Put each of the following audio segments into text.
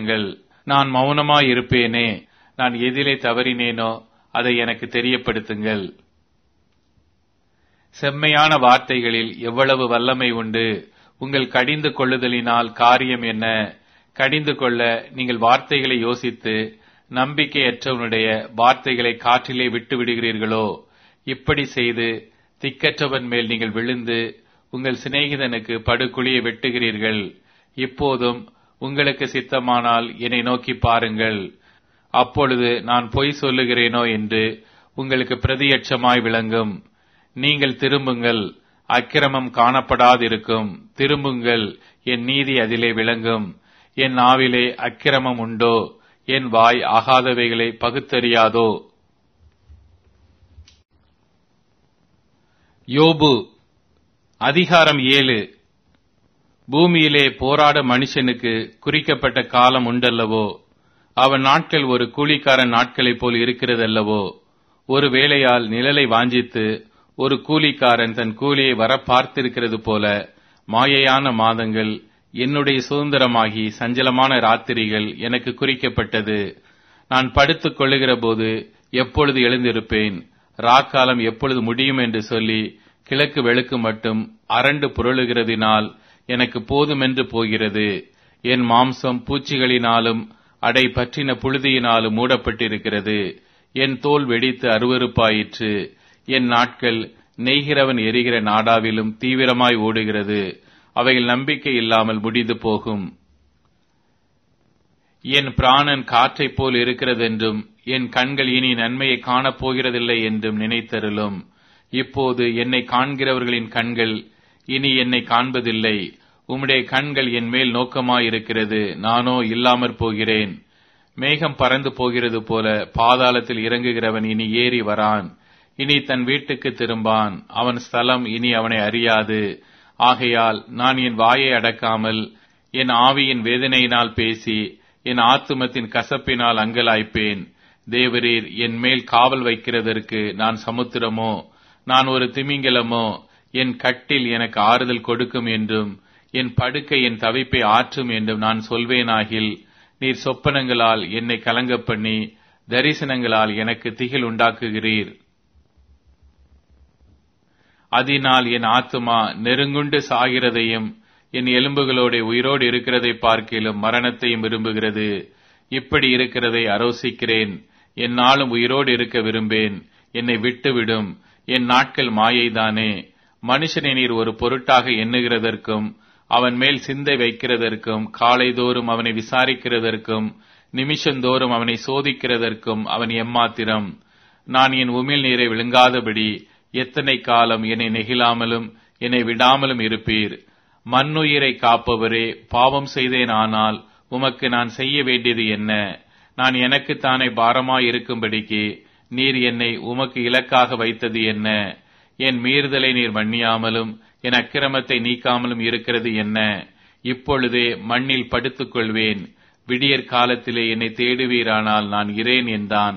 சொல்லுங்கள் நான் மௌனமாயிருப்பேனே நான் எதிலே தவறினேனோ அதை எனக்கு தெரியப்படுத்துங்கள் செம்மையான வார்த்தைகளில் எவ்வளவு வல்லமை உண்டு உங்கள் கடிந்து கொள்ளுதலினால் காரியம் என்ன கடிந்து கொள்ள நீங்கள் வார்த்தைகளை யோசித்து நம்பிக்கையற்றவனுடைய வார்த்தைகளை காற்றிலே விட்டு விடுகிறீர்களோ இப்படி செய்து திக்கற்றவன் மேல் நீங்கள் விழுந்து உங்கள் சிநேகிதனுக்கு படுகுழியை வெட்டுகிறீர்கள் இப்போதும் உங்களுக்கு சித்தமானால் என்னை நோக்கி பாருங்கள் அப்பொழுது நான் பொய் சொல்லுகிறேனோ என்று உங்களுக்கு பிரதியட்சமாய் விளங்கும் நீங்கள் திரும்புங்கள் அக்கிரமம் காணப்படாதிருக்கும் திரும்புங்கள் என் நீதி அதிலே விளங்கும் என் நாவிலே அக்கிரமம் உண்டோ என் வாய் ஆகாதவைகளை பகுத்தறியாதோ யோபு அதிகாரம் ஏழு பூமியிலே போராட மனுஷனுக்கு குறிக்கப்பட்ட காலம் உண்டல்லவோ அவன் நாட்கள் ஒரு கூலிக்காரன் நாட்களைப் போல் இருக்கிறதல்லவோ ஒரு வேளையால் நிழலை வாஞ்சித்து ஒரு கூலிக்காரன் தன் கூலியை வர பார்த்திருக்கிறது போல மாயையான மாதங்கள் என்னுடைய சுதந்திரமாகி சஞ்சலமான ராத்திரிகள் எனக்கு குறிக்கப்பட்டது நான் படுத்துக் கொள்ளுகிற போது எப்பொழுது எழுந்திருப்பேன் ராக்காலம் எப்பொழுது முடியும் என்று சொல்லி கிழக்கு வெளுக்கு மட்டும் அரண்டு புரளுகிறதினால் எனக்கு போதுமென்று போகிறது என் மாம்சம் பூச்சிகளினாலும் அடை பற்றின புழுதியினாலும் மூடப்பட்டிருக்கிறது என் தோல் வெடித்து அருவருப்பாயிற்று என் நாட்கள் நெய்கிறவன் எரிகிற நாடாவிலும் தீவிரமாய் ஓடுகிறது அவைகள் நம்பிக்கை இல்லாமல் முடிந்து போகும் என் பிராணன் காற்றைப் போல் இருக்கிறதென்றும் என் கண்கள் இனி நன்மையை காணப் போகிறதில்லை என்றும் நினைத்தருளும் இப்போது என்னை காண்கிறவர்களின் கண்கள் இனி என்னை காண்பதில்லை உம்முடைய கண்கள் என் மேல் நோக்கமாயிருக்கிறது நானோ இல்லாமற் போகிறேன் மேகம் பறந்து போகிறது போல பாதாளத்தில் இறங்குகிறவன் இனி ஏறி வரான் இனி தன் வீட்டுக்கு திரும்பான் அவன் ஸ்தலம் இனி அவனை அறியாது ஆகையால் நான் என் வாயை அடக்காமல் என் ஆவியின் வேதனையினால் பேசி என் ஆத்துமத்தின் கசப்பினால் அங்கலாய்ப்பேன் தேவரீர் என் மேல் காவல் வைக்கிறதற்கு நான் சமுத்திரமோ நான் ஒரு திமிங்கலமோ என் கட்டில் எனக்கு ஆறுதல் கொடுக்கும் என்றும் என் படுக்கை என் தவிப்பை ஆற்றும் என்றும் நான் சொல்வேனாகில் நீர் சொப்பனங்களால் என்னை கலங்கப் பண்ணி தரிசனங்களால் எனக்கு திகில் உண்டாக்குகிறீர் அதனால் என் ஆத்துமா நெருங்குண்டு சாகிறதையும் என் எலும்புகளோட உயிரோடு இருக்கிறதை பார்க்கிலும் மரணத்தையும் விரும்புகிறது இப்படி இருக்கிறதை அரோசிக்கிறேன் என்னாலும் உயிரோடு இருக்க விரும்பேன் என்னை விட்டுவிடும் என் நாட்கள் மாயைதானே மனுஷனை நீர் ஒரு பொருட்டாக எண்ணுகிறதற்கும் அவன் மேல் சிந்தை வைக்கிறதற்கும் காலைதோறும் அவனை விசாரிக்கிறதற்கும் நிமிஷந்தோறும் அவனை சோதிக்கிறதற்கும் அவன் எம்மாத்திரம் நான் என் உமிழ் நீரை விழுங்காதபடி எத்தனை காலம் என்னை நெகிழாமலும் என்னை விடாமலும் இருப்பீர் மண்ணுயிரை காப்பவரே பாவம் செய்தேன் ஆனால் உமக்கு நான் செய்ய வேண்டியது என்ன நான் எனக்குத்தானே பாரமாய் இருக்கும்படிக்கு நீர் என்னை உமக்கு இலக்காக வைத்தது என்ன என் மீறுதலை நீர் மன்னியாமலும் என் அக்கிரமத்தை நீக்காமலும் இருக்கிறது என்ன இப்பொழுதே மண்ணில் படுத்துக் கொள்வேன் விடியற் காலத்திலே என்னை தேடுவீரானால் நான் இரேன் என்றான்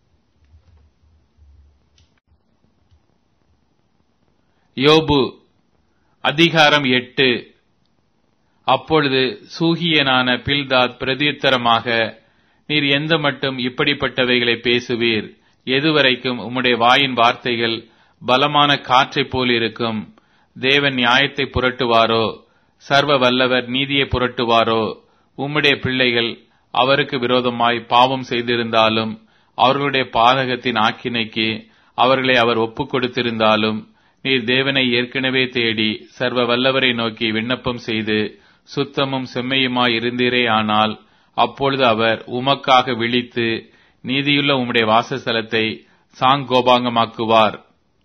யோபு அதிகாரம் எட்டு அப்பொழுது சூகியனான பில்தாத் பிரதியுத்தரமாக நீர் எந்த மட்டும் இப்படிப்பட்டவைகளை பேசுவீர் எதுவரைக்கும் உம்முடைய வாயின் வார்த்தைகள் பலமான காற்றைப் போல் இருக்கும் தேவன் நியாயத்தை புரட்டுவாரோ சர்வ வல்லவர் நீதியை புரட்டுவாரோ உம்முடைய பிள்ளைகள் அவருக்கு விரோதமாய் பாவம் செய்திருந்தாலும் அவர்களுடைய பாதகத்தின் ஆக்கினைக்கு அவர்களை அவர் ஒப்புக் கொடுத்திருந்தாலும் நீர் தேவனை ஏற்கனவே தேடி சர்வ வல்லவரை நோக்கி விண்ணப்பம் செய்து சுத்தமும் செம்மையுமாய் இருந்தீரே ஆனால் அப்பொழுது அவர் உமக்காக விழித்து நீதியுள்ள உம்முடைய வாசஸ்தலத்தை சாங்கோபாங்கமாக்குவார்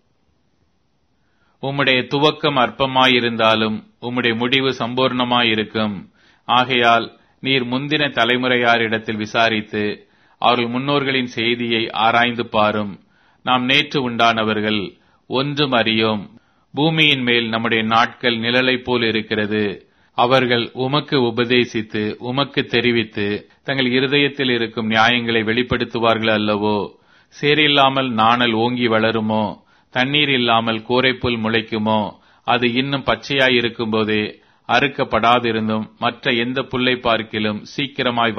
உம்முடைய துவக்கம் அற்பமாயிருந்தாலும் உம்முடைய முடிவு சம்பூர்ணமாயிருக்கும் ஆகையால் நீர் முந்தின தலைமுறையாரிடத்தில் விசாரித்து அவர்கள் முன்னோர்களின் செய்தியை ஆராய்ந்து பாரும் நாம் நேற்று உண்டானவர்கள் ஒன்றும் அறியோம் பூமியின் மேல் நம்முடைய நாட்கள் நிழலைப் போல் இருக்கிறது அவர்கள் உமக்கு உபதேசித்து உமக்கு தெரிவித்து தங்கள் இருதயத்தில் இருக்கும் நியாயங்களை வெளிப்படுத்துவார்கள் அல்லவோ சேரில்லாமல் நாணல் ஓங்கி வளருமோ தண்ணீர் இல்லாமல் கூரைப்புல் முளைக்குமோ அது இன்னும் பச்சையாய் இருக்கும்போதே அறுக்கப்படாதிருந்தும் மற்ற எந்த புல்லை பார்க்கிலும் சீக்கிரமாய்